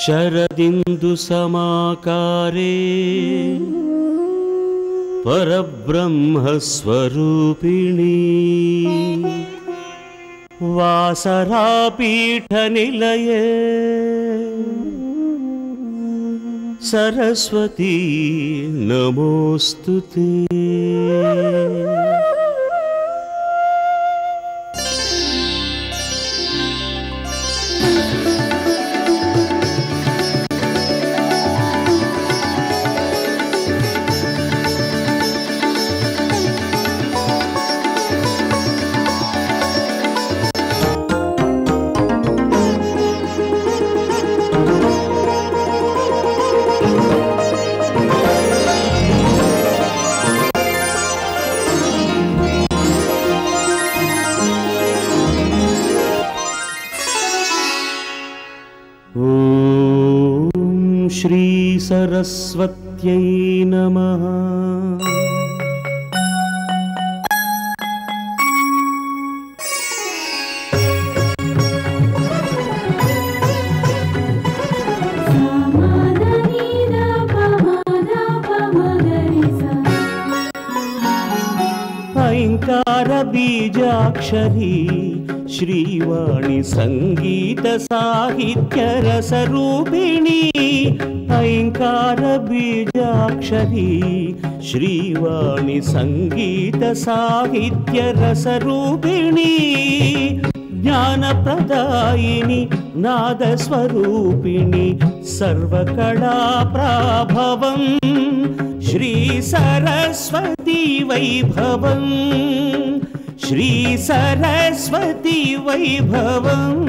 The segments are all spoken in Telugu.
शरदिन्दुसमाकारे परब्रह्मस्वरूपिणी वासरापीठनिलये सरस्वती नमोऽस्तु ते ॐ श्रीसरस्वत्यै नमः ऐङ्कारबीजाक्षरी श्रीवाणि सङ्गीतसाहित्यरसरूपिणी ऐङ्कारबीजाक्षरी श्रीवाणि सङ्गीतसाहित्यरसरूपिणी ज्ञानप्रदायिनि नादस्वरूपिणि सर्वकलाप्राभवम् श्रीसरस्वती वैभवम् श्रीसरस्वती वैभवम्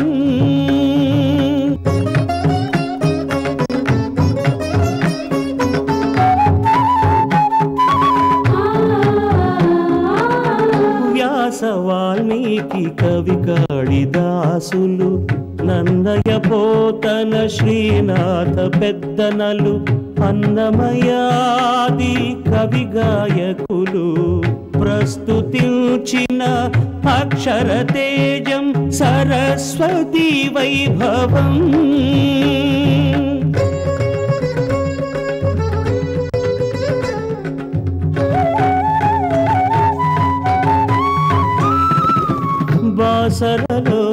వ్యాస వాల్మీకి కవి కాళిదాసులు నందయ పోతన శ్రీనాథ పెద్దనలు అన్నమయాది కవి గాయకులు ప్రస్తుతించిన అక్షర తేజం సరస్వతి వైభవం బాసరలో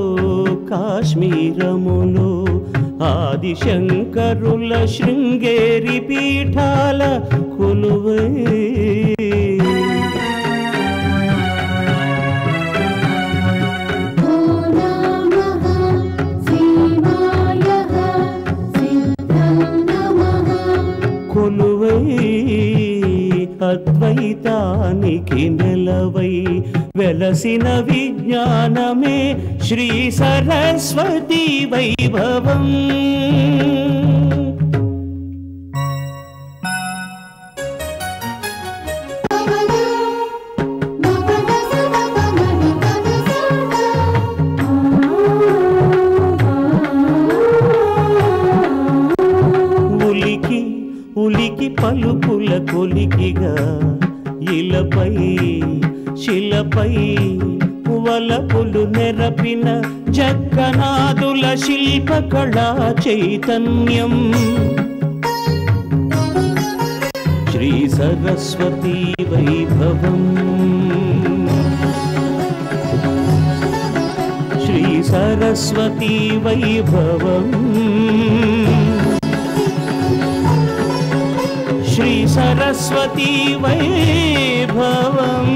కాశ్మీరములో ఆదిశంకరుల శృంగేరి పీఠాల కొలువై కొలువై అద్వైతానికి నెలవై వెలసిన విజ్ఞానమే శ్రీ సరస్వతి వైభవం ఉలికి ఉలికి పలుకుల కొలికిగా ఇలపై శిలపై వలపులు నెరపిన జక్కనాదుల శిల్పకళా చైతన్యం శ్రీ సరస్వతీ వైభవం శ్రీ సరస్వతీ వైభవం శ్రీ సరస్వతీ వైభవం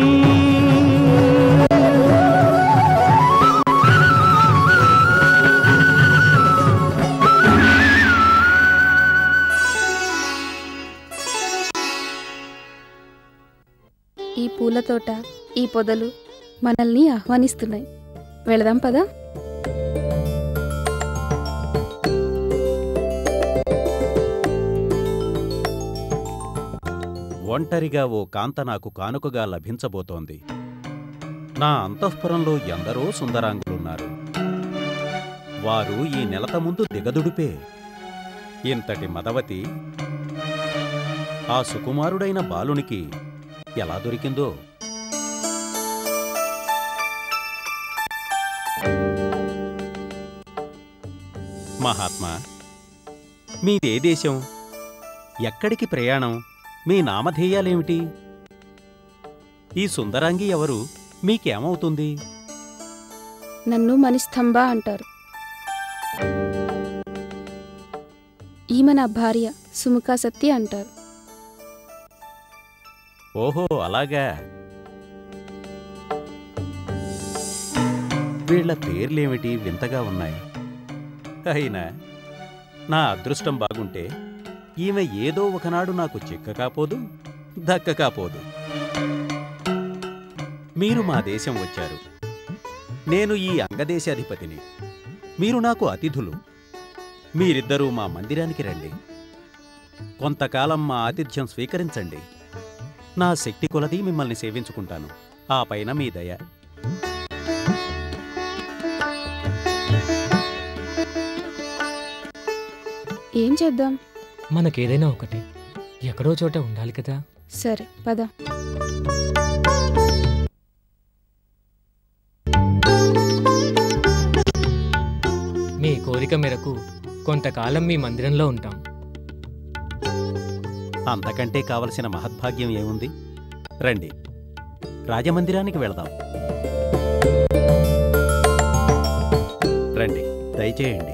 ఈ పూల తోట ఈ పొదలు మనల్ని ఆహ్వానిస్తున్నాయి వెళదాం పదా ఒంటరిగా ఓ కాంత నాకు కానుకగా లభించబోతోంది నా అంతఃపురంలో ఎందరో సుందరాంగులున్నారు వారు ఈ నెలత ముందు దిగదుడిపే ఇంతటి మదవతి ఆ సుకుమారుడైన బాలునికి ఎలా దొరికిందో మహాత్మా మీదే దేశం ఎక్కడికి ప్రయాణం మీ నామధేయాలేమిటి ఈ సుందరాంగి ఎవరు మీకేమవుతుంది నన్ను మణిస్తంభ అంటారు ఈమె నా భార్య సుముఖా సత్య అంటారు ఓహో అలాగా వీళ్ళ పేర్లేమిటి వింతగా ఉన్నాయి అయినా నా అదృష్టం బాగుంటే ఈమె ఏదో ఒకనాడు నాకు చిక్కకాపోదు దక్కకాపోదు మీరు మా దేశం వచ్చారు నేను ఈ అంగదేశాధిపతిని మీరు నాకు అతిథులు మీరిద్దరూ మా మందిరానికి రండి కొంతకాలం మా ఆతిథ్యం స్వీకరించండి నా శక్తి కొలది మిమ్మల్ని సేవించుకుంటాను ఆ పైన మీ దయ ఏం చేద్దాం మనకేదైనా ఒకటి ఎక్కడో చోట ఉండాలి కదా సరే పద మీ కోరిక మేరకు కొంతకాలం మీ మందిరంలో ఉంటాం అంతకంటే కావలసిన మహద్భాగ్యం ఏముంది రండి రాజమందిరానికి వెళదాం రండి దయచేయండి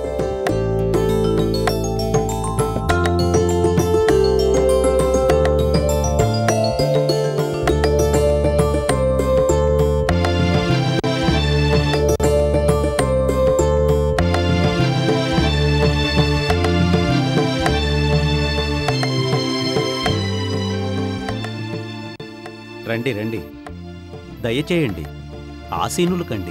రండి రండి దయచేయండి ఆసీనులు కండి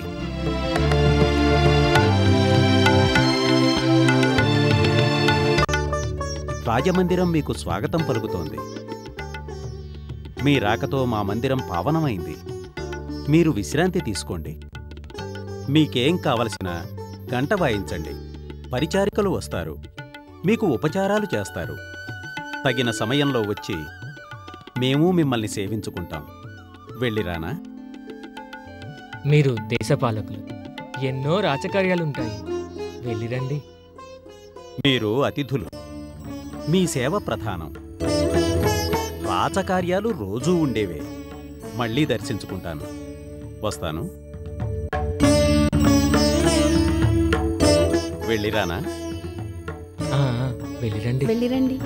రాజమందిరం మీకు స్వాగతం పలుకుతోంది మీ రాకతో మా మందిరం పావనమైంది మీరు విశ్రాంతి తీసుకోండి మీకేం కావలసిన గంట వాయించండి పరిచారికలు వస్తారు మీకు ఉపచారాలు చేస్తారు తగిన సమయంలో వచ్చి మేము మిమ్మల్ని సేవించుకుంటాం వెళ్ళిరానా మీరు దేశపాలకులు ఎన్నో రాచకార్యాలుంటాయి వెళ్ళిరండి మీరు అతిథులు మీ సేవ ప్రధానం రాచకార్యాలు రోజూ ఉండేవే మళ్ళీ దర్శించుకుంటాను వస్తాను వెళ్ళిరానా ఆ, ఆ, వెళ్ళిరండి వెళ్ళిరండి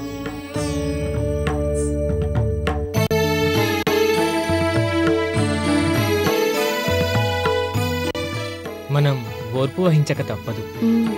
మనం ఓర్పు వహించక తప్పదు ఉమ్,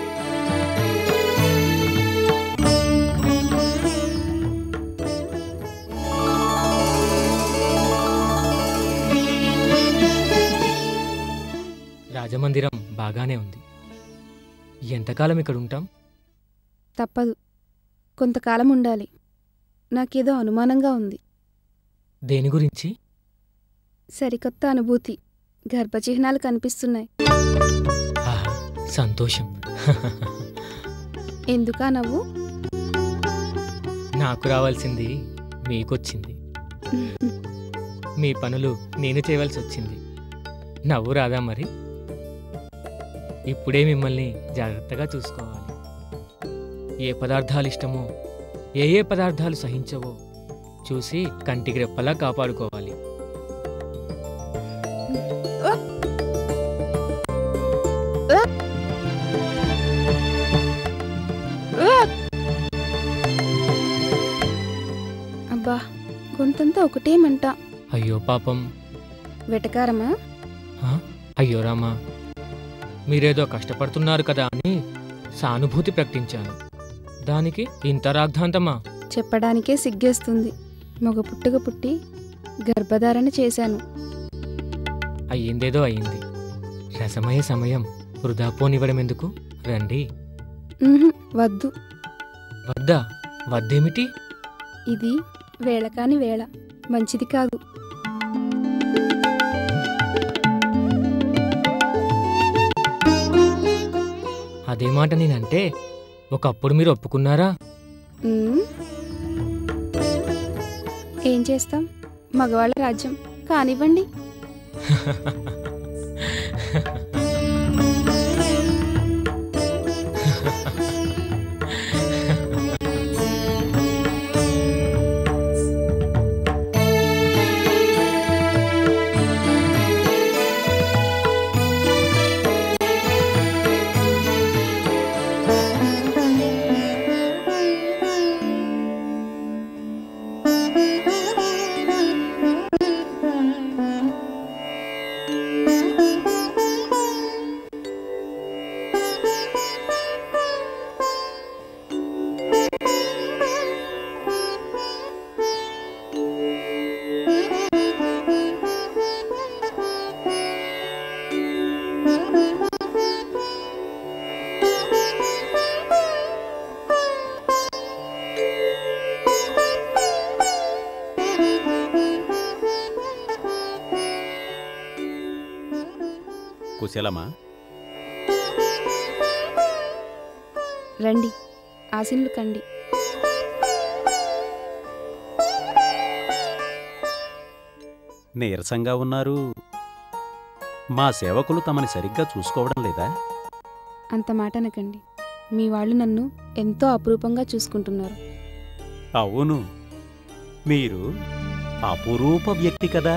రాజమందిరం బాగానే ఉంది ఎంతకాలం ఇక్కడ ఉంటాం తప్పదు కొంతకాలం ఉండాలి నాకేదో అనుమానంగా ఉంది దేని గురించి సరికొత్త అనుభూతి గర్భచిహ్నాలు కనిపిస్తున్నాయి ఆహా, సంతోషం ఎందుకా నవ్వు నాకు రావాల్సింది మీకొచ్చింది మీ పనులు నేను చేయవలసి వచ్చింది నవ్వు రాదా మరి ఇప్పుడే మిమ్మల్ని జాగ్రత్తగా చూసుకోవాలి ఏ పదార్థాలు ఇష్టమో ఏ ఏ పదార్థాలు సహించవో చూసి కంటికి రెప్పలా కాపాడుకోవాలి అబ్బా గొంతంతా ఒకటే మంట అయ్యో పాపం వెటకారమా ఆ? అయ్యో రామా మీరేదో కష్టపడుతున్నారు కదా అని సానుభూతి ప్రకటించాను దానికి ఇంత రాగ్ధాంతమా చెప్పడానికే సిగ్గేస్తుంది మగ పుట్టుక పుట్టి గర్భధారణ చేశాను అయ్యిందేదో అయ్యింది రసమయ సమయం వృధా పోనివ్వడం ఎందుకు రండి ఉహుం, వద్దు వద్దా వద్దేమిటి ఇది వేళ కాని వేళ మంచిది కాదు అదే మాట నేనంటే ఒకప్పుడు మీరు ఒప్పుకున్నారా ఉమ్. ఏం చేస్తాం మగవాళ్ళ రాజ్యం కానివ్వండి కుశలమా రండి ఆశీనులు కండి నీరసంగా ఉన్నారు మా సేవకులు తమని సరిగ్గా చూసుకోవడం లేదా అంత మాట అనకండి మీ వాళ్ళు నన్ను ఎంతో అపురూపంగా చూసుకుంటున్నారు అవును మీరు అపురూప వ్యక్తి కదా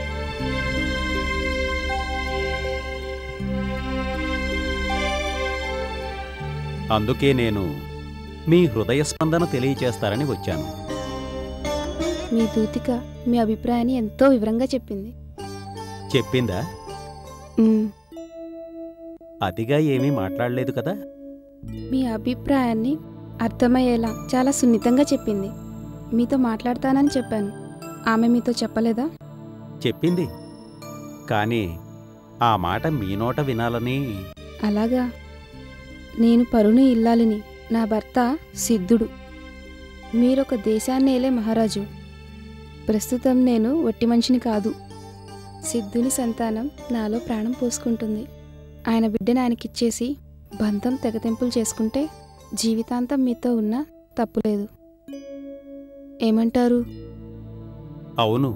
అందుకే నేను మీ హృదయ స్పందన తెలియచేస్తారని వచ్చాను మీ దూతిక మీ అభిప్రాయాన్ని ఎంతో వివరంగా చెప్పింది చెప్పిందా ఉమ్, అతిగా ఏమీ మాట్లాడలేదు కదా మీ అభిప్రాయాన్ని అర్థమయ్యేలా చాలా సున్నితంగా చెప్పింది మీతో మాట్లాడతానని చెప్పాను ఆమె మీతో చెప్పలేదా చెప్పింది కానీ ఆ మాట మీ నోట వినాలని అలాగా నేను పరుని ఇల్లాలిని నా భర్త సిద్ధుడు మీరొక దేశాన్ని ఏలే మహారాజు ప్రస్తుతం నేను ఒట్టి మనిషిని కాదు సిద్ధుని సంతానం నాలో ప్రాణం పోసుకుంటుంది ఆయన బిడ్డని ఆయనకిచ్చేసి బంధం తెగతెంపులు చేసుకుంటే జీవితాంతం మీతో ఉన్నా తప్పులేదు ఏమంటారు అవును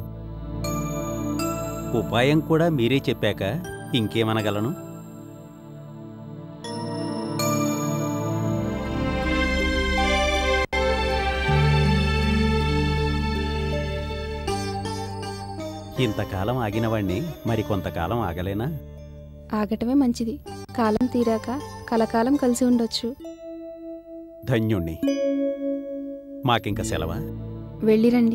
ఉపాయం కూడా మీరే చెప్పాక ఇంకేమనగలను ఇంతకాలం ఆగినవాణ్ణి మరి కొంతకాలం ఆగలేనా ఆగటమే మంచిది కాలం తీరాక కలకాలం కలిసి ఉండొచ్చు ధన్యుణ్ణి మాకింక సెలవా వెళ్ళిరండి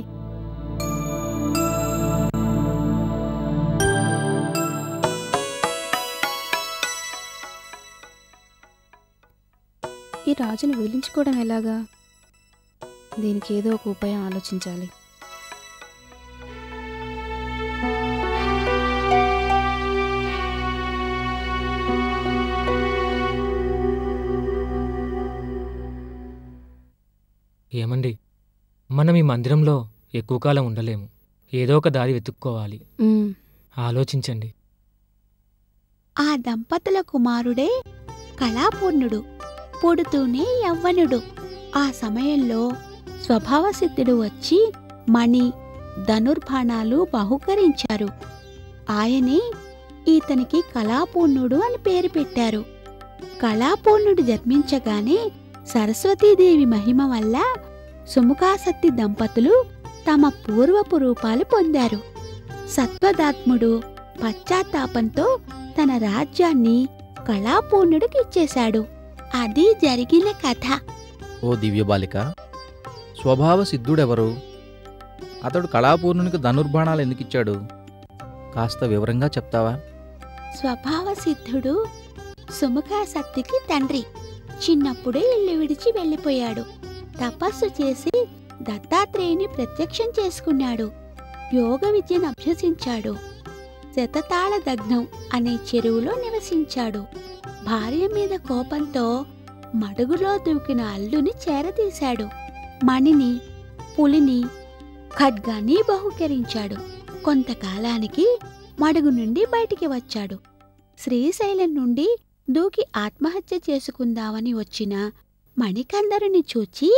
ఈ రాజుని వదిలించుకోవడం ఎలాగా దీనికి ఏదో ఒక ఉపాయం ఆలోచించాలి ఏమండి మనం ఈ మందిరంలో ఎక్కువ కాలం ఉండలేము ఏదో ఒక దారి వెతుక్కోవాలి ఉమ్, ఆలోచించండి ఆ దంపతుల కుమారుడే కళాపూర్ణుడు పుడుతూనే యవ్వనుడు ఆ సమయంలో స్వభావసిద్ధుడు వచ్చి మణి ధనుర్బాణాలు బహుకరించారు ఆయనే ఈతనికి కళాపూర్ణుడు అని పేరు పెట్టారు కళాపూర్ణుడు జన్మించగానే సరస్వతీదేవి మహిమ వల్ల సుముఖాసక్తి దంపతులు తమ పూర్వపు రూపాలు పొందారు సత్వదాత్ముడు పశ్చాత్తాపంతో తన రాజ్యాన్ని కళాపూర్ణుడికి ఇచ్చేశాడు అది జరిగిన కథ ఓ దివ్యబాలిక స్వభావ సిద్ధుడెవరు అతడు కళాపూర్ణునికి ధనుర్బాణాలు ఎందుకిచ్చాడు కాస్త వివరంగా చెప్తావా స్వభావ సిద్ధుడు సుముఖాసక్తికి తండ్రి చిన్నప్పుడే ఇల్లు విడిచి వెళ్ళిపోయాడు తపస్సు చేసి దత్తాత్రేయుని ప్రత్యక్షం చేసుకున్నాడు యోగ విద్యను అభ్యసించాడు శతతాళ దగ్నం అనే చెరువులో నివసించాడు భార్య మీద కోపంతో మడుగులో దూకిన అల్లుని చేరదీశాడు మణిని పులిని ఖడ్గాన్ని బహుకరించాడు కొంతకాలానికి మడుగు నుండి బయటికి వచ్చాడు శ్రీశైలం నుండి దూకి ఆత్మహత్య చేసుకుందామని వచ్చిన మణికందరుని చూచి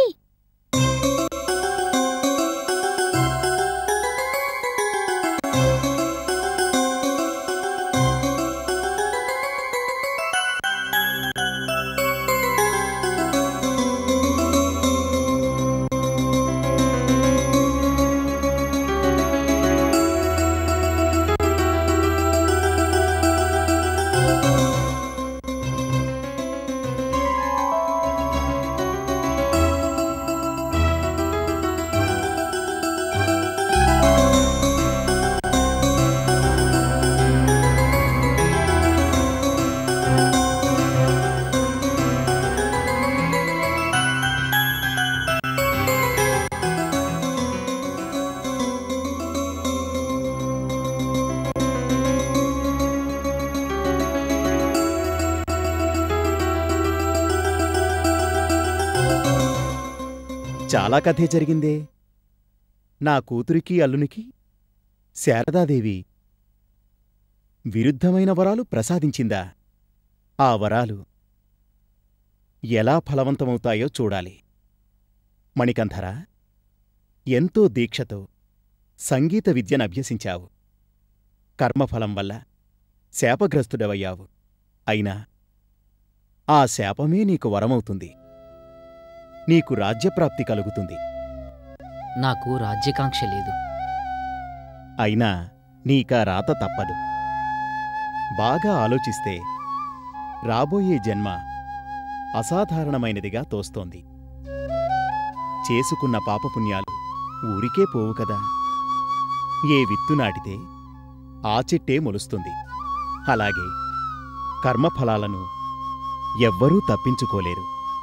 చాలా కథే జరిగిందే నా కూతురికి అల్లునికి శారదాదేవి విరుద్ధమైన వరాలు ప్రసాదించిందా ఆ వరాలు ఎలా ఫలవంతమవుతాయో చూడాలి మణికంధరా ఎంతో దీక్షతో సంగీత విద్యను అభ్యసించావు కర్మఫలం వల్ల శాపగ్రస్తుడవయ్యావు అయినా ఆ శాపమే నీకు వరమవుతుంది నీకు రాజ్యప్రాప్తి కలుగుతుంది నాకు రాజ్యకాంక్ష లేదు అయినా నీకా రాత తప్పదు బాగా ఆలోచిస్తే రాబోయే జన్మ అసాధారణమైనదిగా తోస్తోంది చేసుకున్న పాపపుణ్యాలు ఊరికే పోవు కదా ఏ విత్తు నాటితే ఆ చెట్టే మొలుస్తుంది అలాగే కర్మఫలాలను ఎవ్వరూ తప్పించుకోలేరు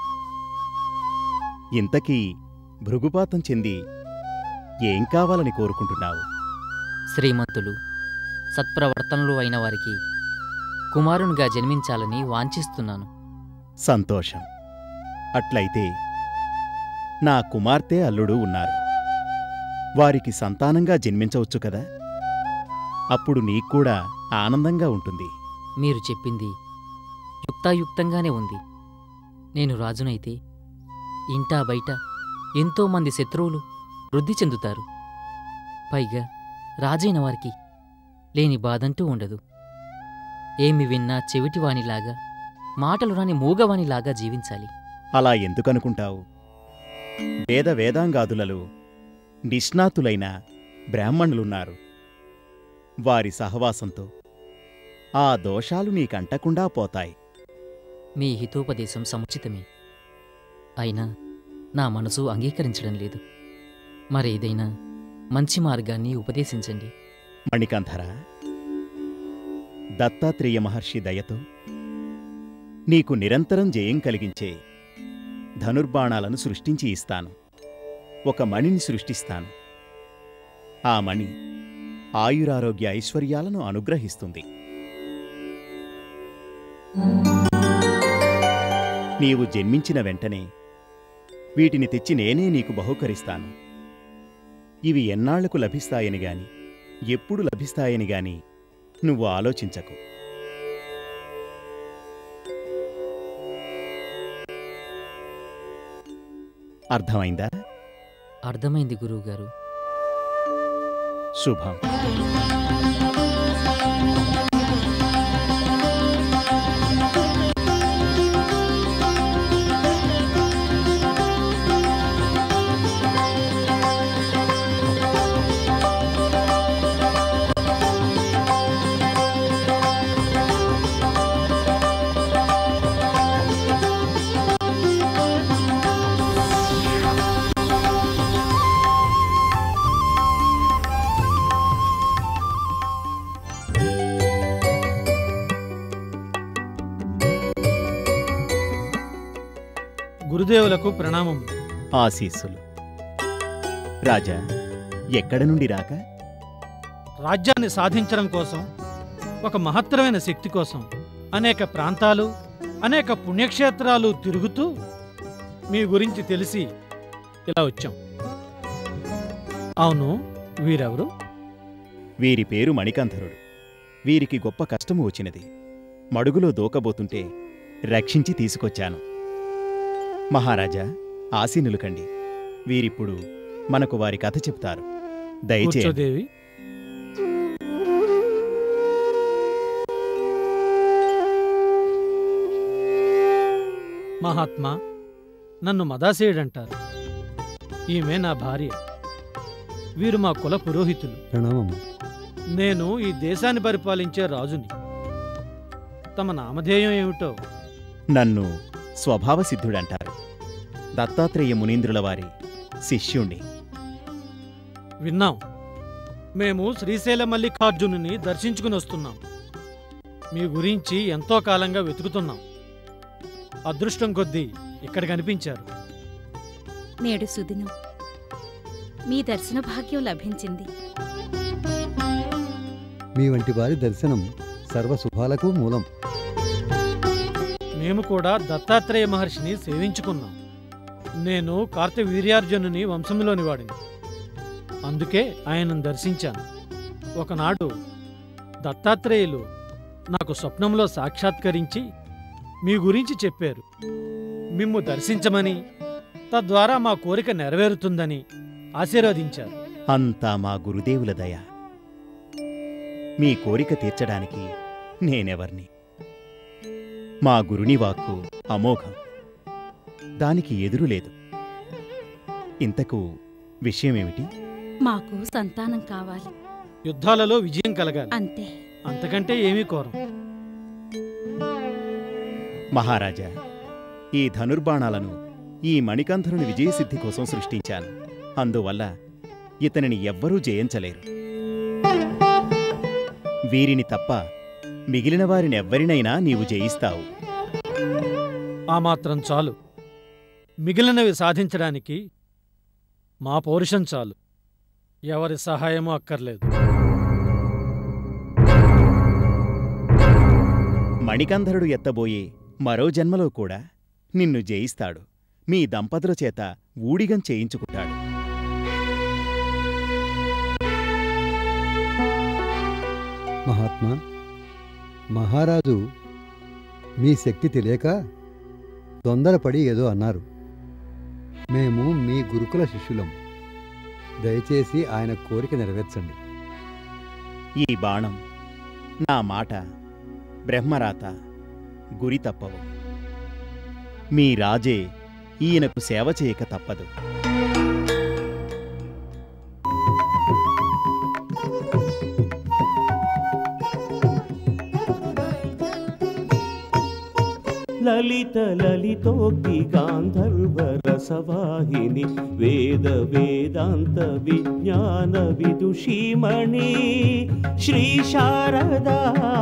ఇంతకీ భృగుపాతం చెంది ఏం కావాలని కోరుకుంటున్నావు శ్రీమంతులు సత్ప్రవర్తనలు అయిన వారికి కుమారునిగా జన్మించాలని వాంఛిస్తున్నాను సంతోషం అట్లయితే నా కుమార్తె అల్లుడు ఉన్నారు వారికి సంతానంగా జన్మించవచ్చు కదా అప్పుడు నీక్కూడా ఆనందంగా ఉంటుంది మీరు చెప్పింది యుక్తాయుక్తంగానే ఉంది నేను రాజునైతే ఇంటా బయట ఎంతోమంది శత్రువులు వృద్ధి చెందుతారు పైగా రాజైన వారికి లేని బాధంటూ ఉండదు ఏమి విన్నా చెవిటివానిలాగా మాటలు రాని మూగవానిలాగా జీవించాలి అలా ఎందుకనుకుంటావు వేద వేదాంగాదులలో నిష్ణాతులైన బ్రాహ్మణులున్నారు వారి సహవాసంతో ఆ దోషాలు నీకంటకుండా పోతాయి మీ హితోపదేశం సముచితమే అయినా నా మనసు అంగీకరించడం లేదు మరేదైనా మంచి మార్గాన్ని ఉపదేశించండి మణికంధర దత్తాత్రేయ మహర్షి దయతో నీకు నిరంతరం జయం కలిగించే ధనుర్బాణాలను సృష్టించి ఇస్తాను ఒక మణిని సృష్టిస్తాను ఆ మణి ఆయురారోగ్య ఐశ్వర్యాలను అనుగ్రహిస్తుంది నీవు జన్మించిన వెంటనే వీటిని తెచ్చి నేనే నీకు బహుకరిస్తాను ఇవి ఎన్నాళ్లకు లభిస్తాయని గాని ఎప్పుడు లభిస్తాయని గాని నువ్వు ఆలోచించకు అర్థమైందా అర్థమైంది గురువుగారు శుభం గురుదేవులకు ప్రణామం ఆశీస్సులు రాజా ఎక్కడ నుండి రాక రాజ్యాన్ని సాధించడం కోసం ఒక మహత్తరమైన శక్తి కోసం అనేక ప్రాంతాలు అనేక పుణ్యక్షేత్రాలు తిరుగుతూ మీ గురించి తెలిసి ఇలా వచ్చాం అవును వీరెవరు వీరి పేరు మణికంధరుడు వీరికి గొప్ప కష్టము వచ్చినది మడుగులో దూకబోతుంటే రక్షించి తీసుకొచ్చాను మహారాజా ఆసీనులు కండి వీరిప్పుడు మనకు వారి కథ చెప్తారు దయచేయండి కూర్చోదేవి మహాత్మా నన్ను మదాసేయుడంటారు ఈమె నా భార్య వీరు మా కుల పురోహితులు ప్రణామము నేను ఈ దేశాన్ని పరిపాలించే రాజుని తమ నామధేయం ఏమిటో నన్ను స్వభావసిద్ధుడంటారు దత్తాత్రేయ మునీంద్రుల వారి శిష్యుణ్ణి విన్నాం మేము శ్రీశైల మల్లికార్జునుని దర్శించుకుని వస్తున్నాం మీ గురించి ఎంతో కాలంగా వెతుకుతున్నాం అదృష్టం కొద్దీ ఇక్కడ కనిపించారు నేడు సుదినం మీ దర్శన భాగ్యం లభించింది మీ వంటి వారి దర్శనం సర్వ శుభాలకు మూలం మేము కూడా దత్తాత్రేయ మహర్షిని సేవించుకున్నాం నేను కార్తవీర్యార్జునుని వంశంలోని వాడిని అందుకే ఆయనను దర్శించాను ఒకనాడు దత్తాత్రేయులు నాకు స్వప్నంలో సాక్షాత్కరించి మీ గురించి చెప్పారు మిమ్ము దర్శించమని తద్వారా మా కోరిక నెరవేరుతుందని ఆశీర్వదించారు అంతా మా గురుదేవుల దయ మీ కోరిక తీర్చడానికి నేనెవర్ని మా గురుని వాక్కు అమోఘం దానికి ఎదురు లేదు ఇంతకు విషయమేమిటి మాకు సంతానం కావాలి యుద్ధాలలో విజయం కలగాలి అంతే అంతకంటే ఏమీ కోరం మహారాజా ఈ ధనుర్బాణాలను ఈ మణికంధరుని విజయసిద్ధి కోసం సృష్టించాను అందువల్ల ఇతనిని ఎవ్వరూ జయించలేరు వీరిని తప్ప మిగిలిన వారినెవ్వరినైనా నీవు జయిస్తావు ఆ మాత్రం చాలు మిగిలినవి సాధించడానికి మా పౌరుషం చాలు ఎవరి సహాయమూ అక్కర్లేదు మణికంధరుడు ఎత్తబోయే మరో జన్మలో కూడా నిన్ను జయిస్తాడు మీ దంపతుల చేత ఊడిగం చేయించుకుంటాడు మహాత్మా మహారాజు మీ శక్తి తెలియక తొందరపడి ఏదో అన్నారు మేము మీ గురుకుల శిష్యులం దయచేసి ఆయన కోరిక నెరవేర్చండి ఈ బాణం నా మాట బ్రహ్మరాత గురి తప్పవు మీ రాజే ఈయనకు సేవ చేయక తప్పదు లలిత లలితోక్తి గాంధర్వ రసవాహిని వేద వేదాంత విజ్ఞాన విదుషీమణి శ్రీ శారదా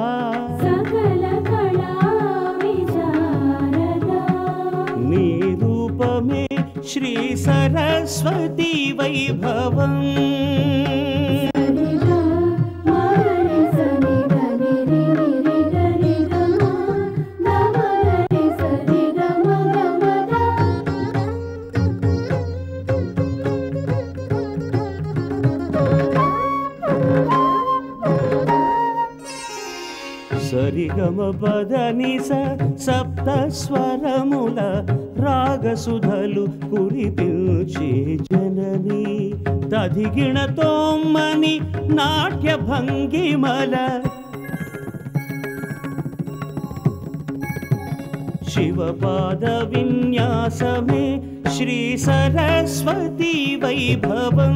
నీ రూపమే శ్రీ సరస్వతి వైభవం సరిగమ పదని స సప్త స్వరముల రాగసుధలు కురిపిల్చే జనని తదిగిణ తోమ్మని నాట్య భంగిమల శివపాద విన్యాసమే శ్రీ సరస్వతి వైభవం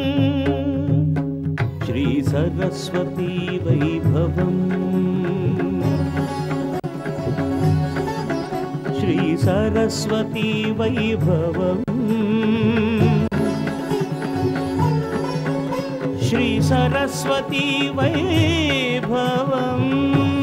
శ్రీ సరస్వతి వైభవం శ్రీ సరస్వతి వైభవం శ్రీ సరస్వతి వైభవం